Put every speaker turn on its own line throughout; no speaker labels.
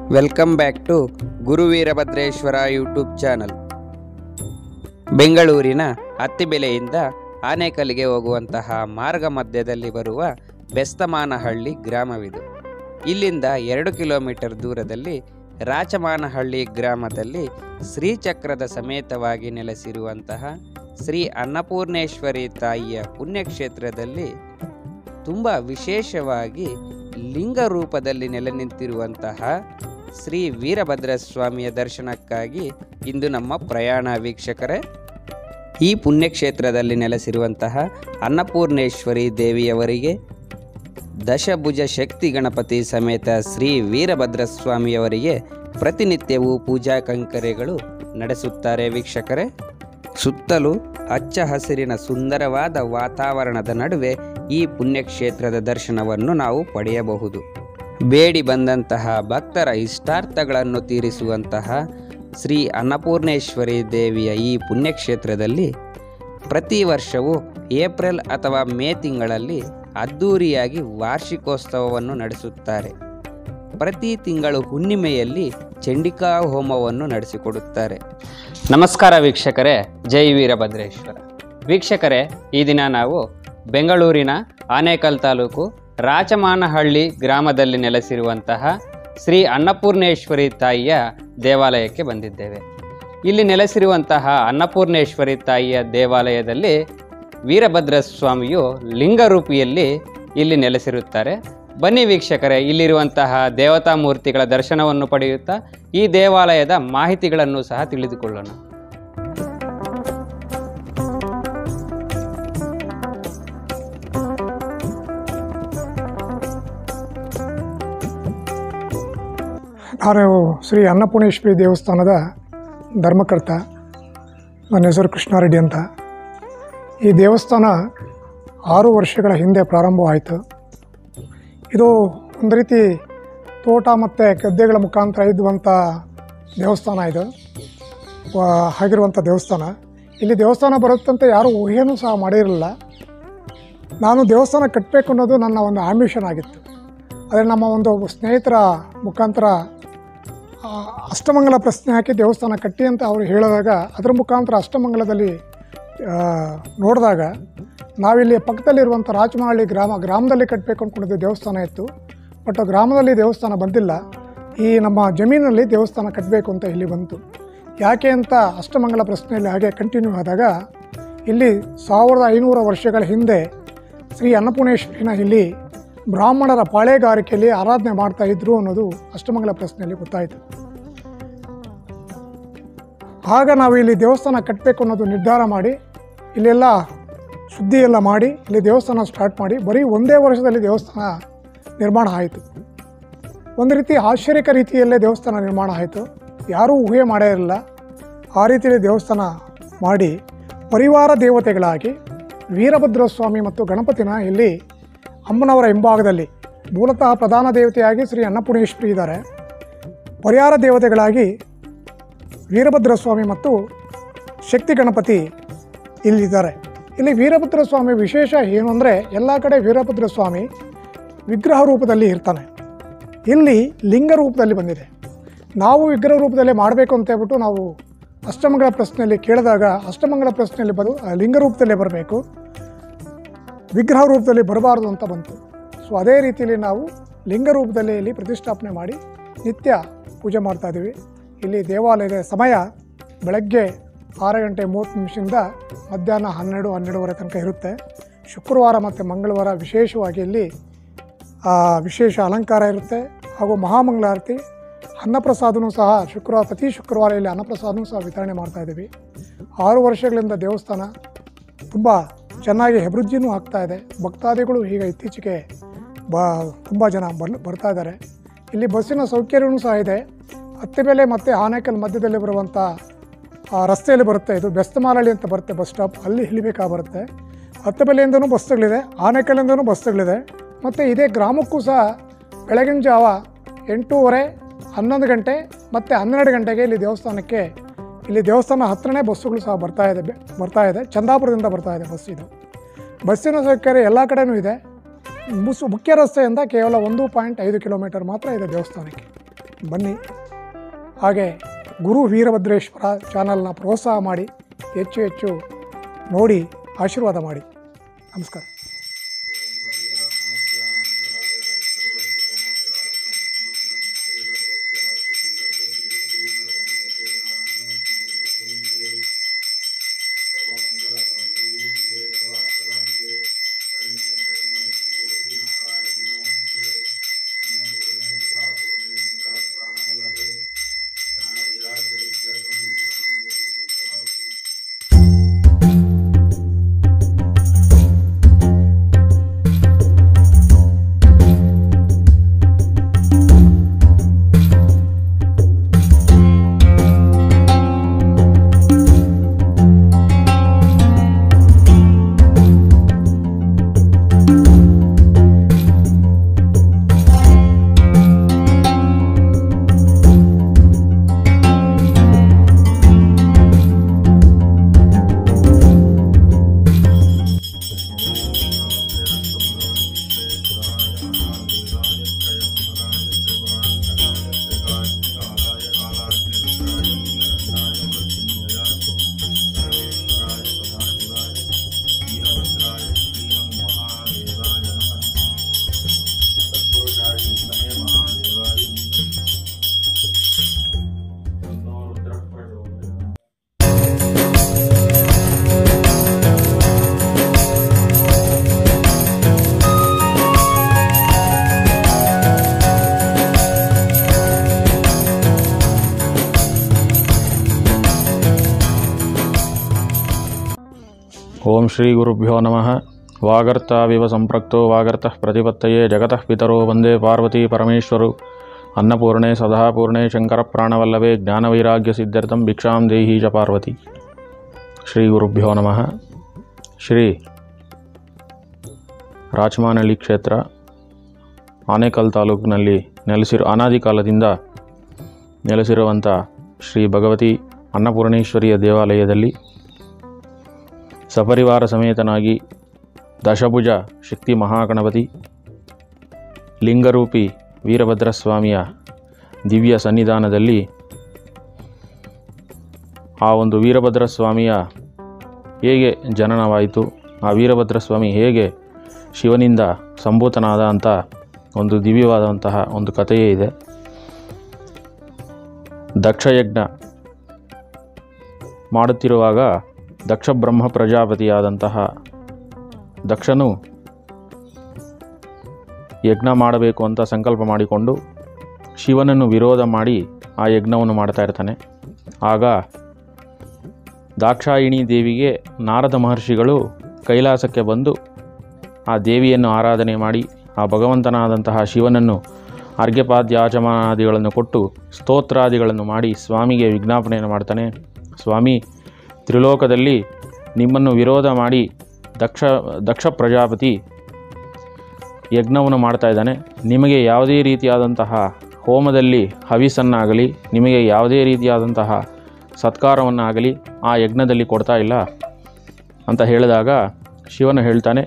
welcome back to Guru Veerabhadreshwara YouTube channel ಬೆಂಗಳೂರಿನ ಅತ್ತಿಬೆಲೆಯಿಂದ ಆನೇಕಲ್ಗೆ ಹೋಗುವಂತಹ ಮಾರ್ಗ ಮಧ್ಯದಲ್ಲಿ ಬರುವ ಬೆಸ್ತಮಾನಹಳ್ಳಿ ಗ್ರಾಮವಿದು ಇಲ್ಲಿಂದ ಎರಡು ಕಿಲೋಮೀಟರ್ ದೂರದಲ್ಲಿ ರಾಚಮಾನಹಳ್ಳಿ ಗ್ರಾಮದಲ್ಲಿ ಶ್ರೀಚಕ್ರದ ಸಮೇತವಾಗಿ ನೆಲೆಸಿರುವಂತಹ ಶ್ರೀ ಅನ್ನಪೂರ್ಣೇಶ್ವರಿ ತಾಯಿಯ ಪುಣ್ಯಕ್ಷೇತ್ರದಲ್ಲಿ ತುಂಬ ವಿಶೇಷವಾಗಿ ಲಿಂಗ ರೂಪದಲ್ಲಿ ನೆಲೆ ನಿಂತಿರುವಂತಹ ಶ್ರೀ ವೀರಭದ್ರ ಸ್ವಾಮಿಯ ದರ್ಶನಕ್ಕಾಗಿ ಇಂದು ನಮ್ಮ ಪ್ರಯಾಣ ವೀಕ್ಷಕರೇ ಈ ಪುಣ್ಯಕ್ಷೇತ್ರದಲ್ಲಿ ನೆಲೆಸಿರುವಂತಹ ಅನ್ನಪೂರ್ಣೇಶ್ವರಿ ದೇವಿಯವರಿಗೆ ದಶಭುಜ ಶಕ್ತಿ ಗಣಪತಿ ಸಮೇತ ಶ್ರೀ ವೀರಭದ್ರ ಸ್ವಾಮಿಯವರಿಗೆ ಪ್ರತಿನಿತ್ಯವೂ ಪೂಜಾ ಕೈಂಕರ್ಯಗಳು ನಡೆಸುತ್ತಾರೆ ವೀಕ್ಷಕರೇ ಸುತ್ತಲೂ ಹಚ್ಚ ಹಸಿರಿನ ಸುಂದರವಾದ ವಾತಾವರಣದ ನಡುವೆ ಈ ಪುಣ್ಯಕ್ಷೇತ್ರದ ದರ್ಶನವನ್ನು ನಾವು ಪಡೆಯಬಹುದು ಬೇಡಿ ಬಂದಂತಹ ಭಕ್ತರ ಇಷ್ಟಾರ್ಥಗಳನ್ನು ತೀರಿಸುವಂತಹ ಶ್ರೀ ಅನ್ನಪೂರ್ಣೇಶ್ವರಿ ದೇವಿಯ ಈ ಪುಣ್ಯಕ್ಷೇತ್ರದಲ್ಲಿ ಪ್ರತಿ ವರ್ಷವೂ ಏಪ್ರಿಲ್ ಅಥವಾ ಮೇ ತಿಂಗಳಲ್ಲಿ ಅದ್ಧೂರಿಯಾಗಿ ವಾರ್ಷಿಕೋತ್ಸವವನ್ನು ನಡೆಸುತ್ತಾರೆ ಪ್ರತಿ ತಿಂಗಳು ಹುಣ್ಣಿಮೆಯಲ್ಲಿ ಚಂಡಿಕಾ ಹೋಮವನ್ನು ನಡೆಸಿಕೊಡುತ್ತಾರೆ ನಮಸ್ಕಾರ ವೀಕ್ಷಕರೇ ಜೈ ವೀರಭದ್ರೇಶ್ವರ ವೀಕ್ಷಕರೇ ಈ ದಿನ ನಾವು ಬೆಂಗಳೂರಿನ ಆನೇಕಲ್ ತಾಲೂಕು ರಾಚಮಾನಹಳ್ಳಿ ಗ್ರಾಮದಲ್ಲಿ ನೆಲೆಸಿರುವಂತಹ ಶ್ರೀ ಅನ್ನಪೂರ್ಣೇಶ್ವರಿ ತಾಯಿಯ ದೇವಾಲಯಕ್ಕೆ ಬಂದಿದ್ದೇವೆ ಇಲ್ಲಿ ನೆಲೆಸಿರುವಂತಹ ಅನ್ನಪೂರ್ಣೇಶ್ವರಿ ತಾಯಿಯ ದೇವಾಲಯದಲ್ಲಿ ವೀರಭದ್ರ ಸ್ವಾಮಿಯು ಲಿಂಗರೂಪಿಯಲ್ಲಿ ಇಲ್ಲಿ ನೆಲೆಸಿರುತ್ತಾರೆ ಬನ್ನಿ ವೀಕ್ಷಕರೇ ಇಲ್ಲಿರುವಂತಹ ದೇವತಾ ಮೂರ್ತಿಗಳ ದರ್ಶನವನ್ನು ಪಡೆಯುತ್ತಾ ಈ ದೇವಾಲಯದ ಮಾಹಿತಿಗಳನ್ನು ಸಹ ತಿಳಿದುಕೊಳ್ಳೋಣ
ನಾನು ಶ್ರೀ ಅನ್ನಪೂರ್ಣೇಶ್ವರಿ ದೇವಸ್ಥಾನದ ಧರ್ಮಕರ್ತ ನನ್ನ ಹೆಸರು ಕೃಷ್ಣಾರೆಡ್ಡಿ ಅಂತ ಈ ದೇವಸ್ಥಾನ ಆರು ವರ್ಷಗಳ ಹಿಂದೆ ಪ್ರಾರಂಭವಾಯಿತು ಇದು ಒಂದು ರೀತಿ ತೋಟ ಮತ್ತು ಗದ್ದೆಗಳ ಮುಖಾಂತರ ಇದ್ದುವಂಥ ದೇವಸ್ಥಾನ ಇದು ವ- ಆಗಿರುವಂಥ ದೇವಸ್ಥಾನ ಇಲ್ಲಿ ದೇವಸ್ಥಾನ ಬರುತ್ತಂತ ಯಾರೂ ಊಹೆಯೂ ಸಹ ಮಾಡಿರಲಿಲ್ಲ ನಾನು ದೇವಸ್ಥಾನ ಕಟ್ಟಬೇಕು ಅನ್ನೋದು ನನ್ನ ಒಂದು ಆಂಬಿಷನ್ ಆಗಿತ್ತು ಆದರೆ ನಮ್ಮ ಒಂದು ಸ್ನೇಹಿತರ ಮುಖಾಂತರ ಆ, ಅಷ್ಟಮಂಗಲ ಪ್ರಶ್ನೆ ಹಾಕಿ ದೇವಸ್ಥಾನ ಕಟ್ಟಿ ಅಂತ ಅವರು ಹೇಳಿದಾಗ ಅದರ ಮುಖಾಂತರ ಅಷ್ಟಮಂಗಲದಲ್ಲಿ ಆ, ನೋಡಿದಾಗ ನಾವಿಲ್ಲಿ ಪಕ್ಕದಲ್ಲಿರುವಂಥ ರಾಜಮಹಳ್ಳಿ ಗ್ರಾಮ ಗ್ರಾಮದಲ್ಲಿ ಕಟ್ಟಬೇಕು ಅಂದ್ಕೊಂಡಿದ್ದ ದೇವಸ್ಥಾನ ಇತ್ತು ಬಟ್ ಗ್ರಾಮದಲ್ಲಿ ದೇವಸ್ಥಾನ ಬಂದಿಲ್ಲ ಈ ನಮ್ಮ ಜಮೀನಲ್ಲಿ ದೇವಸ್ಥಾನ ಕಟ್ಟಬೇಕು ಅಂತ ಇಲ್ಲಿ ಬಂತು ಯಾಕೆ ಅಂತ ಅಷ್ಟಮಂಗಲ ಪ್ರಶ್ನೆಯಲ್ಲಿ ಹಾಗೆ ಕಂಟಿನ್ಯೂ ಆದಾಗ ಇಲ್ಲಿ ಸಾವಿರದ ಐನೂರು ವರ್ಷಗಳ ಹಿಂದೆ ಶ್ರೀ ಅನ್ನಪೂರ್ಣೇಶ್ವರಿನ ಇಲ್ಲಿ ಬ್ರಾಹ್ಮಣರ ಪಾಳೆಗಾರಿಕೆಯಲ್ಲಿ ಆರಾಧನೆ ಮಾಡ್ತಾ ಇದ್ರು ಅನ್ನೋದು ಅಷ್ಟಮಂಗಲ ಪ್ರಶ್ನೆಯಲ್ಲಿ ಗೊತ್ತಾಯಿತು ಆಗ ನಾವು ಇಲ್ಲಿ ದೇವಸ್ಥಾನ ಕಟ್ಟಬೇಕು ಅನ್ನೋದು ನಿರ್ಧಾರ ಮಾಡಿ ಇಲ್ಲೆಲ್ಲ ಶುದ್ಧಿ ಎಲ್ಲ ಮಾಡಿ ಇಲ್ಲಿ ದೇವಸ್ಥಾನ ಸ್ಟಾರ್ಟ್ ಮಾಡಿ ಬರೀ ಒಂದೇ ವರ್ಷದಲ್ಲಿ ದೇವಸ್ಥಾನ ನಿರ್ಮಾಣ ಆಯಿತು ಒಂದು ರೀತಿ ಆಶ್ಚರ್ಯಕ ರೀತಿಯಲ್ಲೇ ದೇವಸ್ಥಾನ ನಿರ್ಮಾಣ ಆಯಿತು ಯಾರೂ ಊಹೆ ಮಾಡೇ ಇರಲಿಲ್ಲ ಆ ರೀತಿಯಲ್ಲಿ ದೇವಸ್ಥಾನ ಮಾಡಿ ಪರಿವಾರ ದೇವತೆಗಳಾಗಿ ವೀರಭದ್ರ ಸ್ವಾಮಿ ಮತ್ತು ಗಣಪತಿನ ಇಲ್ಲಿ ಅಮ್ಮನವರ ಹಿಂಭಾಗದಲ್ಲಿ ಮೂಲತಃ ಪ್ರಧಾನ ದೇವತೆಯಾಗಿ ಶ್ರೀ ಅನ್ನಪೂರ್ಣೇಶ್ವರಿ ಇದ್ದಾರೆ ಪರಿಹಾರ ದೇವತೆಗಳಾಗಿ ವೀರಭದ್ರ ಸ್ವಾಮಿ ಮತ್ತು ಶಕ್ತಿ ಗಣಪತಿ ಇಲ್ಲಿದ್ದಾರೆ ಇಲ್ಲಿ ವೀರಭದ್ರ ಸ್ವಾಮಿ ವಿಶೇಷ ಏನು ಅಂದರೆ ಎಲ್ಲ ಕಡೆ ವೀರಭದ್ರ ಸ್ವಾಮಿ ವಿಗ್ರಹ ರೂಪದಲ್ಲಿ ಇರ್ತಾನೆ ಇಲ್ಲಿ ಲಿಂಗ ರೂಪದಲ್ಲಿ ಬಂದಿದೆ ನಾವು ವಿಗ್ರಹ ರೂಪದಲ್ಲಿ ಮಾಡಬೇಕು ಅಂತ ಹೇಳ್ಬಿಟ್ಟು ನಾವು ಅಷ್ಟಮಂಗಲ ಪ್ರಶ್ನೆಯಲ್ಲಿ ಕೇಳಿದಾಗ ಅಷ್ಟಮಂಗಲ ಪ್ರಶ್ನೆಯಲ್ಲಿ ಬರು ಆ, ಲಿಂಗ ರೂಪದಲ್ಲೇ ಬರಬೇಕು ವಿಗ್ರಹ ರೂಪದಲ್ಲಿ ಬರಬಾರದು ಅಂತ ಬಂತು ಸೊ ಅದೇ ರೀತಿಯಲ್ಲಿ ನಾವು ಲಿಂಗ ರೂಪದಲ್ಲಿ ಇಲ್ಲಿ ಪ್ರತಿಷ್ಠಾಪನೆ ಮಾಡಿ ನಿತ್ಯ ಪೂಜೆ ಮಾಡ್ತಾ ಇದ್ದೀವಿ ಇಲ್ಲಿ ದೇವಾಲಯದ ಸಮಯ ಬೆಳಗ್ಗೆ ಆರು ಗಂಟೆ ಮೂವತ್ತು ನಿಮಿಷದಿಂದ ಮಧ್ಯಾಹ್ನ ಹನ್ನೆರಡು ಹನ್ನೆರಡುವರೆ ತನಕ ಇರುತ್ತೆ ಶುಕ್ರವಾರ ಮತ್ತು ಮಂಗಳವಾರ ವಿಶೇಷವಾಗಿ ಇಲ್ಲಿ ಆ, ವಿಶೇಷ ಅಲಂಕಾರ ಇರುತ್ತೆ ಹಾಗೂ ಮಹಾಮಂಗಳಾರತಿ ಅನ್ನಪ್ರಸಾದನೂ ಸಹ ಶುಕ್ರವಾರ ಪ್ರತಿ ಶುಕ್ರವಾರ ಇಲ್ಲಿ ಅನ್ನಪ್ರಸಾದನೂ ಸಹ ವಿತರಣೆ ಮಾಡ್ತಾ ಇದ್ದೀವಿ ಆರು ವರ್ಷಗಳಿಂದ ದೇವಸ್ಥಾನ ತುಂಬ ಚೆನ್ನಾಗಿ ಅಭಿವೃದ್ಧಿನೂ ಆಗ್ತಾ ಇದೆ ಭಕ್ತಾದಿಗಳು ಈಗ ಇತ್ತೀಚೆಗೆ ಬ ತುಂಬ ಜನ ಬರ್ ಬರ್ತಾ ಇದ್ದಾರೆ ಇಲ್ಲಿ ಬಸ್ಸಿನ ಸೌಕರ್ಯವೂ ಸಹ ಇದೆ ಹತ್ತಿಬೆಲೆ ಮತ್ತು ಆನೇಕಲ್ ಮಧ್ಯದಲ್ಲಿ ಬರುವಂಥ ಆ ರಸ್ತೆಯಲ್ಲಿ ಬರುತ್ತೆ ಇದು ಬೆಸ್ತಮಾಲಹಳ್ಳಿ ಅಂತ ಬರುತ್ತೆ ಬಸ್ ಸ್ಟಾಪ್ ಅಲ್ಲಿ ಇಳಿಬೇಕಾಗಿ ಬರುತ್ತೆ ಹತ್ತಬೆಲೆಯಿಂದನೂ ಬಸ್ಸುಗಳಿದೆ ಆನೇಕಲ್ಲಿಂದನೂ ಬಸ್ಸುಗಳಿದೆ ಮತ್ತು ಇದೇ ಗ್ರಾಮಕ್ಕೂ ಸಹ ಬೆಳಗಿನ ಜಾವ ಎಂಟೂವರೆ ಹನ್ನೊಂದು ಗಂಟೆ ಮತ್ತು ಹನ್ನೆರಡು ಗಂಟೆಗೆ ಇಲ್ಲಿ ದೇವಸ್ಥಾನಕ್ಕೆ ಇಲ್ಲಿ ದೇವಸ್ಥಾನ ಹತ್ರನೇ ಬಸ್ಸುಗಳು ಸಹ ಬರ್ತಾ ಇದೆ ಬೆ- ಬರ್ತಾ ಇದೆ ಚಂದಾಪುರದಿಂದ ಬರ್ತಾ ಇದೆ ಬಸ್ ಇದು ಬಸ್ಸಿನ ಸೌಕರ್ಯ ಎಲ್ಲ ಕಡೆನೂ ಇದೆ ಮುಸು ಮುಖ್ಯ ರಸ್ತೆಯಿಂದ ಕೇವಲ ಒಂದು ಪಾಯಿಂಟ್ ಐದು ಕಿಲೋಮೀಟರ್ ಮಾತ್ರ ಇದೆ ದೇವಸ್ಥಾನಕ್ಕೆ ಬನ್ನಿ ಹಾಗೆ ಗುರು ವೀರಭದ್ರೇಶ್ವರ ಚಾನಲ್ನ ಪ್ರೋತ್ಸಾಹ ಮಾಡಿ ಹೆಚ್ಚು ಹೆಚ್ಚು ನೋಡಿ ಆಶೀರ್ವಾದ ಮಾಡಿ ನಮಸ್ಕಾರ
ಓಂ ಶ್ರೀ ಗುರುಭ್ಯೋ ನಮಃ ವಾಗರ್ತಾವಿವ ಸಂಪೃಕ್ತೋ ವಾಗರ್ತಃ ಪ್ರತಿಪತ್ತಯೇ ಜಗತಃ ಪಿತರೋ ವಂದೇ ಪಾರ್ವತಿ ಪರಮೇಶ್ವರು ಅನ್ನಪೂರ್ಣೆ ಸದಾಪೂರ್ಣೆ ಶಂಕರ ಪ್ರಾಣವಲ್ಲಭೆ ಜ್ಞಾನವೈರಾಗ್ಯ ಸಿದ್ಧಾರ್ಥಂ ಭಿಕ್ಷಾಂ ದೇಹಿ ಚ ಪಾರ್ವತಿ ಶ್ರೀ ಗುರುಭ್ಯೋ ನಮಃ ಶ್ರೀ ರಾಚಮಾನಹಳ್ಳಿ ಕ್ಷೇತ್ರ ಆನೇಕಲ್ ತಾಲೂಕಿನಲ್ಲಿ ನೆಲೆಸಿರೋ ಅನಾದಿ ಕಾಲದಿಂದ ನೆಲೆಸಿರುವಂಥ ಶ್ರೀ ಭಗವತಿ ಅನ್ನಪೂರ್ಣೇಶ್ವರಿಯ ದೇವಾಲಯದಲ್ಲಿ ಸಪರಿವಾರ ಸಮೇತನಾಗಿ ದಶಭುಜ ಶಕ್ತಿ ಮಹಾಗಣಪತಿ ಲಿಂಗರೂಪಿ ವೀರಭದ್ರಸ್ವಾಮಿಯ ದಿವ್ಯ ಸನ್ನಿಧಾನದಲ್ಲಿ ಆ ಒಂದು ವೀರಭದ್ರಸ್ವಾಮಿಯ ಹೇಗೆ ಜನನವಾಯಿತು ಆ ವೀರಭದ್ರಸ್ವಾಮಿ ಹೇಗೆ ಶಿವನಿಂದ ಸಂಭೂತನಾದ ಅಂತ ಒಂದು ದಿವ್ಯವಾದಂತಹ ಒಂದು ಕಥೆಯೇ ಇದೆ ದಕ್ಷಯಜ್ಞ ಮಾಡುತ್ತಿರುವಾಗ ದಕ್ಷ ಬ್ರಹ್ಮ ಪ್ರಜಾಪತಿಯಾದಂತಹ ದಕ್ಷನು ಯಜ್ಞ ಮಾಡಬೇಕು ಅಂತ ಸಂಕಲ್ಪ ಮಾಡಿಕೊಂಡು ಶಿವನನ್ನು ವಿರೋಧ ಮಾಡಿ ಆ ಯಜ್ಞವನ್ನು ಮಾಡ್ತಾ ಇರ್ತಾನೆ ಆಗ ದಾಕ್ಷಾಯಿಣಿ ದೇವಿಗೆ ನಾರದ ಮಹರ್ಷಿಗಳು ಕೈಲಾಸಕ್ಕೆ ಬಂದು ಆ ದೇವಿಯನ್ನು ಆರಾಧನೆ ಮಾಡಿ ಆ ಭಗವಂತನಾದಂತಹ ಶಿವನನ್ನು ಅರ್ಘ್ಯಪಾದ್ಯಾಚಮಾನಾದಿಗಳನ್ನು ಕೊಟ್ಟು ಸ್ತೋತ್ರಾದಿಗಳನ್ನು ಮಾಡಿ ಸ್ವಾಮಿಗೆ ವಿಜ್ಞಾಪನೆಯನ್ನು ಮಾಡ್ತಾನೆ ಸ್ವಾಮಿ ತ್ರಿಲೋಕದಲ್ಲಿ ನಿಮ್ಮನ್ನು ವಿರೋಧ ಮಾಡಿ ದಕ್ಷ ದಕ್ಷ ಪ್ರಜಾಪತಿ ಯಜ್ಞವನ್ನು ಮಾಡ್ತಾ ಇದ್ದಾನೆ ನಿಮಗೆ ಯಾವುದೇ ರೀತಿಯಾದಂತಹ ಹೋಮದಲ್ಲಿ ಹವಿಸನ್ನಾಗಲಿ ನಿಮಗೆ ಯಾವುದೇ ರೀತಿಯಾದಂತಹ ಸತ್ಕಾರವನ್ನಾಗಲಿ ಆ ಯಜ್ಞದಲ್ಲಿ ಕೊಡ್ತಾ ಇಲ್ಲ ಅಂತ ಹೇಳಿದಾಗ ಶಿವನು ಹೇಳ್ತಾನೆ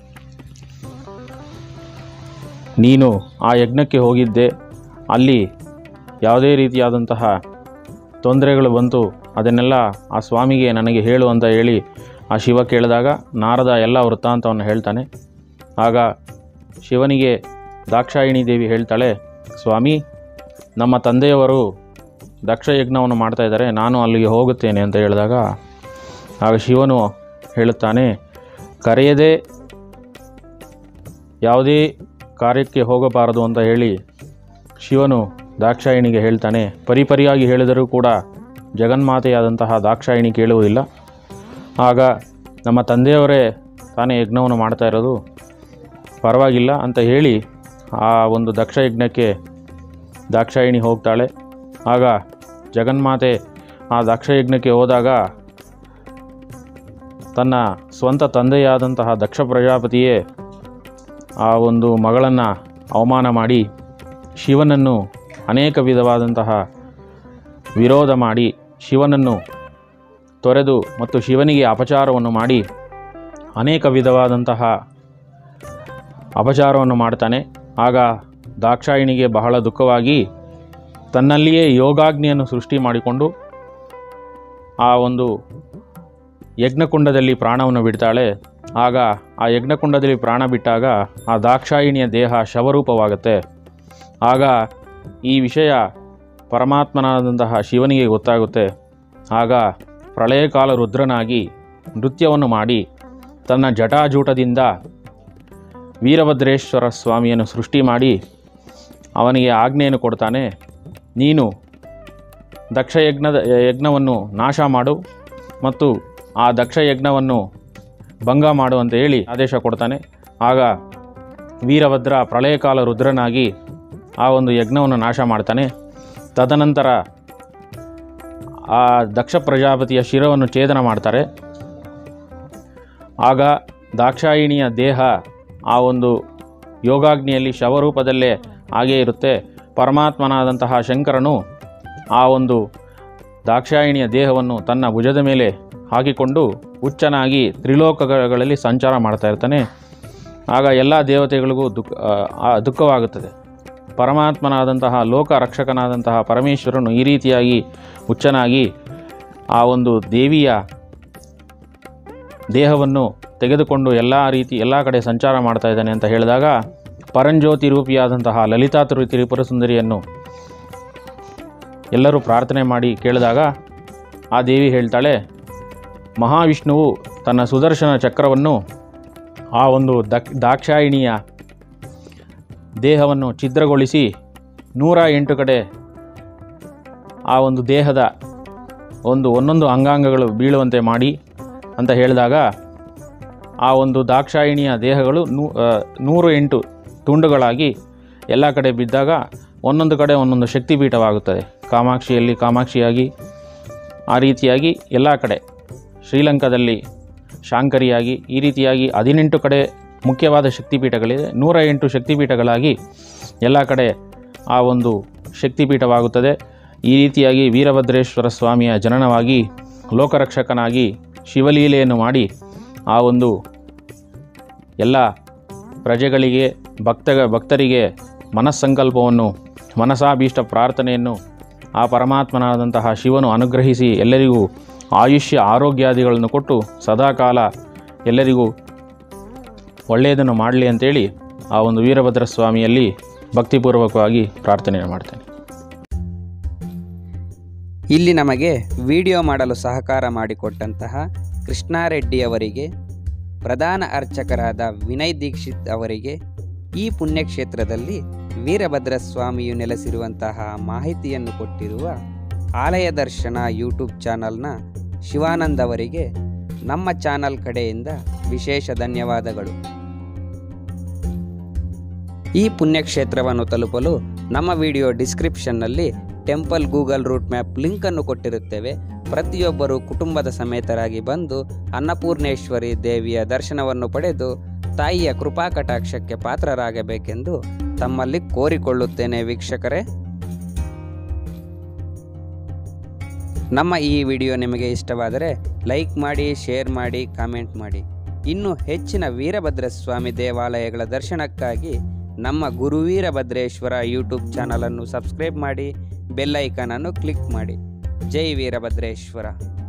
ನೀನು ಆ ಯಜ್ಞಕ್ಕೆ ಹೋಗಿದ್ದೆ ಅಲ್ಲಿ ಯಾವುದೇ ರೀತಿಯಾದಂತಹ ತೊಂದರೆಗಳು ಬಂತು ಅದನ್ನೆಲ್ಲ ಆ ಸ್ವಾಮಿಗೆ ನನಗೆ ಹೇಳು ಅಂತ ಹೇಳಿ ಆ ಶಿವ ಕೇಳಿದಾಗ ನಾರದ ಎಲ್ಲ ವೃತ್ತಾಂತವನ್ನು ಹೇಳ್ತಾನೆ ಆಗ ಶಿವನಿಗೆ ದಾಕ್ಷಾಯಿಣಿ ದೇವಿ ಹೇಳ್ತಾಳೆ ಸ್ವಾಮಿ ನಮ್ಮ ತಂದೆಯವರು ದಕ್ಷ ಯಜ್ಞವನ್ನು ಮಾಡ್ತಾ ಇದ್ದಾರೆ ನಾನು ಅಲ್ಲಿಗೆ ಹೋಗುತ್ತೇನೆ ಅಂತ ಹೇಳಿದಾಗ ಆಗ ಶಿವನು ಹೇಳುತ್ತಾನೆ ಕರೆಯದೆ ಯಾವುದೇ ಕಾರ್ಯಕ್ಕೆ ಹೋಗಬಾರದು ಅಂತ ಹೇಳಿ ಶಿವನು ದಾಕ್ಷಾಯಿಣಿಗೆ ಹೇಳ್ತಾನೆ ಪರಿಪರಿಯಾಗಿ ಹೇಳಿದರೂ ಕೂಡ ಜಗನ್ಮಾತೆಯಾದಂತಹ ದಾಕ್ಷಾಯಿಣಿ ಕೇಳುವುದಿಲ್ಲ ಆಗ ನಮ್ಮ ತಂದೆಯವರೇ ತಾನೇ ಯಜ್ಞವನ್ನು ಮಾಡ್ತಾ ಇರೋದು ಪರವಾಗಿಲ್ಲ ಅಂತ ಹೇಳಿ ಆ ಒಂದು ದಕ್ಷ ಯಜ್ಞಕ್ಕೆ ದಾಕ್ಷಾಯಿಣಿ ಹೋಗ್ತಾಳೆ ಆಗ ಜಗನ್ಮಾತೆ ಆ ದಕ್ಷ ಯಜ್ಞಕ್ಕೆ ಹೋದಾಗ ತನ್ನ ಸ್ವಂತ ತಂದೆಯಾದಂತಹ ದಕ್ಷ ಪ್ರಜಾಪತಿಯೇ ಆ ಒಂದು ಮಗಳನ್ನು ಅವಮಾನ ಮಾಡಿ ಶಿವನನ್ನು ಅನೇಕ ವಿಧವಾದಂತಹ ವಿರೋಧ ಮಾಡಿ ಶಿವನನ್ನು ತೊರೆದು ಮತ್ತು ಶಿವನಿಗೆ ಅಪಚಾರವನ್ನು ಮಾಡಿ ಅನೇಕ ವಿಧವಾದಂತಹ ಅಪಚಾರವನ್ನು ಮಾಡ್ತಾನೆ ಆಗ ದಾಕ್ಷಾಯಿಣಿಗೆ ಬಹಳ ದುಃಖವಾಗಿ ತನ್ನಲ್ಲಿಯೇ ಯೋಗಾಗ್ನಿಯನ್ನು ಸೃಷ್ಟಿ ಮಾಡಿಕೊಂಡು ಆ ಒಂದು ಯಜ್ಞಕುಂಡದಲ್ಲಿ ಪ್ರಾಣವನ್ನು ಬಿಡ್ತಾಳೆ ಆಗ ಆ ಯಜ್ಞಕುಂಡದಲ್ಲಿ ಪ್ರಾಣ ಬಿಟ್ಟಾಗ ಆ ದಾಕ್ಷಾಯಿಣಿಯ ದೇಹ ಶವರೂಪವಾಗುತ್ತೆ ಆಗ ಈ ವಿಷಯ ಪರಮಾತ್ಮನಾದಂತಹ ಶಿವನಿಗೆ ಗೊತ್ತಾಗುತ್ತೆ ಆಗ ಪ್ರಳಯಕಾಲ ರುದ್ರನಾಗಿ ನೃತ್ಯವನ್ನು ಮಾಡಿ ತನ್ನ ಜಟಾಜೂಟದಿಂದ ವೀರಭದ್ರೇಶ್ವರ ಸ್ವಾಮಿಯನ್ನು ಸೃಷ್ಟಿ ಮಾಡಿ ಅವನಿಗೆ ಆಜ್ಞೆಯನ್ನು ಕೊಡ್ತಾನೆ ನೀನು ದಕ್ಷಯಜ್ಞದ ಯಜ್ಞವನ್ನು ನಾಶ ಮಾಡು ಮತ್ತು ಆ ದಕ್ಷಯಜ್ಞವನ್ನು ಭಂಗ ಮಾಡು ಅಂತ ಹೇಳಿ ಆದೇಶ ಕೊಡ್ತಾನೆ ಆಗ ವೀರಭದ್ರ ಪ್ರಳಯಕಾಲ ರುದ್ರನಾಗಿ ಆ ಒಂದು ಯಜ್ಞವನ್ನು ನಾಶ ಮಾಡ್ತಾನೆ ತದನಂತರ ಆ ದಕ್ಷ ಪ್ರಜಾಪತಿಯ ಶಿರವನ್ನು ಛೇದನ ಮಾಡ್ತಾರೆ ಆಗ ದಾಕ್ಷಾಯಿಣಿಯ ದೇಹ ಆ ಒಂದು ಯೋಗಾಗ್ನಿಯಲ್ಲಿ ಶವರೂಪದಲ್ಲೇ ಹಾಗೇ ಇರುತ್ತೆ ಪರಮಾತ್ಮನಾದಂತಹ ಶಂಕರನು ಆ ಒಂದು ದಾಕ್ಷಾಯಿಣಿಯ ದೇಹವನ್ನು ತನ್ನ ಭುಜದ ಮೇಲೆ ಹಾಕಿಕೊಂಡು ಹುಚ್ಚನಾಗಿ ತ್ರಿಲೋಕಗಳಲ್ಲಿ ಸಂಚಾರ ಮಾಡ್ತಾ ಇರ್ತಾನೆ ಆಗ ಎಲ್ಲ ದೇವತೆಗಳಿಗೂ ದುಃಖ ಆ ದುಃಖವಾಗುತ್ತದೆ ಪರಮಾತ್ಮನಾದಂತಹ ಲೋಕ ರಕ್ಷಕನಾದಂತಹ ಪರಮೇಶ್ವರನು ಈ ರೀತಿಯಾಗಿ ಹುಚ್ಚನಾಗಿ ಆ ಒಂದು ದೇವಿಯ ದೇಹವನ್ನು ತೆಗೆದುಕೊಂಡು ಎಲ್ಲ ರೀತಿ ಎಲ್ಲ ಕಡೆ ಸಂಚಾರ ಮಾಡ್ತಾ ಇದ್ದಾನೆ ಅಂತ ಹೇಳಿದಾಗ ಪರಂಜ್ಯೋತಿ ರೂಪಿಯಾದಂತಹ ಲಲಿತಾ ತ್ರಿ ತ್ರಿಪುರ ಸುಂದರಿಯನ್ನು ಎಲ್ಲರೂ ಪ್ರಾರ್ಥನೆ ಮಾಡಿ ಕೇಳಿದಾಗ ಆ ದೇವಿ ಹೇಳ್ತಾಳೆ ಮಹಾವಿಷ್ಣುವು ತನ್ನ ಸುದರ್ಶನ ಚಕ್ರವನ್ನು ಆ ಒಂದು ದಕ್ ದಾಕ್ಷಾಯಿಣಿಯ ದೇಹವನ್ನು ಛಿದ್ರಗೊಳಿಸಿ ನೂರ ಎಂಟು ಕಡೆ ಆ ಒಂದು ದೇಹದ ಒಂದು ಒಂದೊಂದು ಅಂಗಾಂಗಗಳು ಬೀಳುವಂತೆ ಮಾಡಿ ಅಂತ ಹೇಳಿದಾಗ ಆ ಒಂದು ದಾಕ್ಷಾಯಿಣಿಯ ದೇಹಗಳು ನೂ ಆ, ನೂರು ಎಂಟು ತುಂಡುಗಳಾಗಿ ಎಲ್ಲ ಕಡೆ ಬಿದ್ದಾಗ ಒಂದೊಂದು ಕಡೆ ಒಂದೊಂದು ಶಕ್ತಿಪೀಠವಾಗುತ್ತದೆ ಕಾಮಾಕ್ಷಿಯಲ್ಲಿ ಕಾಮಾಕ್ಷಿಯಾಗಿ ಆ ರೀತಿಯಾಗಿ ಎಲ್ಲ ಕಡೆ ಶ್ರೀಲಂಕಾದಲ್ಲಿ ಶಾಂಕರಿಯಾಗಿ ಈ ರೀತಿಯಾಗಿ ಹದಿನೆಂಟು ಕಡೆ ಮುಖ್ಯವಾದ ಶಕ್ತಿಪೀಠಗಳಿದೆ ನೂರ ಎಂಟು ಶಕ್ತಿಪೀಠಗಳಾಗಿ ಎಲ್ಲ ಕಡೆ ಆ ಒಂದು ಶಕ್ತಿಪೀಠವಾಗುತ್ತದೆ ಈ ರೀತಿಯಾಗಿ ವೀರಭದ್ರೇಶ್ವರ ಸ್ವಾಮಿಯ ಜನನವಾಗಿ ಲೋಕರಕ್ಷಕನಾಗಿ ಶಿವಲೀಲೆಯನ್ನು ಮಾಡಿ ಆ ಒಂದು ಎಲ್ಲ ಪ್ರಜೆಗಳಿಗೆ ಭಕ್ತ ಭಕ್ತರಿಗೆ ಮನಸ್ಸಂಕಲ್ಪವನ್ನು ಮನಸಾಭೀಷ್ಟ ಪ್ರಾರ್ಥನೆಯನ್ನು ಆ ಪರಮಾತ್ಮನಾದಂತಹ ಶಿವನು ಅನುಗ್ರಹಿಸಿ ಎಲ್ಲರಿಗೂ ಆಯುಷ್ಯ ಆರೋಗ್ಯಾದಿಗಳನ್ನು ಕೊಟ್ಟು ಸದಾಕಾಲ ಎಲ್ಲರಿಗೂ ಒಳ್ಳೆಯದನ್ನು ಮಾಡಲಿ ಅಂತೇಳಿ ಆ ಒಂದು ವೀರಭದ್ರ ಸ್ವಾಮಿಯಲ್ಲಿ ಭಕ್ತಿಪೂರ್ವಕವಾಗಿ ಪ್ರಾರ್ಥನೆ ಮಾಡ್ತೇನೆ
ಇಲ್ಲಿ ನಮಗೆ ವಿಡಿಯೋ ಮಾಡಲು ಸಹಕಾರ ಮಾಡಿಕೊಟ್ಟಂತಹ ಕೃಷ್ಣಾರೆಡ್ಡಿ ಅವರಿಗೆ ಪ್ರಧಾನ ಅರ್ಚಕರಾದ ವಿನಯ್ ದೀಕ್ಷಿತ್ ಅವರಿಗೆ ಈ ಪುಣ್ಯಕ್ಷೇತ್ರದಲ್ಲಿ ವೀರಭದ್ರ ಸ್ವಾಮಿಯು ನೆಲೆಸಿರುವಂತಹ ಮಾಹಿತಿಯನ್ನು ಕೊಟ್ಟಿರುವ ಆಲಯ ದರ್ಶನ ಯೂಟ್ಯೂಬ್ ಚಾನಲ್ನ ಶಿವಾನಂದ್ ಅವರಿಗೆ ನಮ್ಮ ಚಾನಲ್ ಕಡೆಯಿಂದ ವಿಶೇಷ ಧನ್ಯವಾದಗಳು ಈ ಪುಣ್ಯಕ್ಷೇತ್ರವನ್ನು ತಲುಪಲು ನಮ್ಮ ವಿಡಿಯೋ ಡಿಸ್ಕ್ರಿಪ್ಷನ್ನಲ್ಲಿ ಟೆಂಪಲ್ ಗೂಗಲ್ ರೂಟ್ ಮ್ಯಾಪ್ ಲಿಂಕನ್ನು ಕೊಟ್ಟಿರುತ್ತೇವೆ ಪ್ರತಿಯೊಬ್ಬರು ಕುಟುಂಬದ ಸಮೇತರಾಗಿ ಬಂದು ಅನ್ನಪೂರ್ಣೇಶ್ವರಿ ದೇವಿಯ ದರ್ಶನವನ್ನು ಪಡೆದು ತಾಯಿಯ ಕೃಪಾ ಕಟಾಕ್ಷಕ್ಕೆ ಪಾತ್ರರಾಗಬೇಕೆಂದು ತಮ್ಮಲ್ಲಿ ಕೋರಿಕೊಳ್ಳುತ್ತೇನೆ ವೀಕ್ಷಕರೇ ನಮ್ಮ ಈ ವಿಡಿಯೋ ನಿಮಗೆ ಇಷ್ಟವಾದರೆ ಲೈಕ್ ಮಾಡಿ ಶೇರ್ ಮಾಡಿ ಕಾಮೆಂಟ್ ಮಾಡಿ ಇನ್ನು ಹೆಚ್ಚಿನ ವೀರಭದ್ರ ಸ್ವಾಮಿ ದೇವಾಲಯಗಳ ದರ್ಶನಕ್ಕಾಗಿ ನಮ್ಮ ಗುರುವೀರಭದ್ರೇಶ್ವರ ಯೂಟ್ಯೂಬ್ ಚಾನಲನ್ನು ಸಬ್ಸ್ಕ್ರೈಬ್ ಮಾಡಿ ಬೆಲ್ ಐಕಾನನ್ನು ಕ್ಲಿಕ್ ಮಾಡಿ ಜೈ ವೀರಭದ್ರೇಶ್ವರ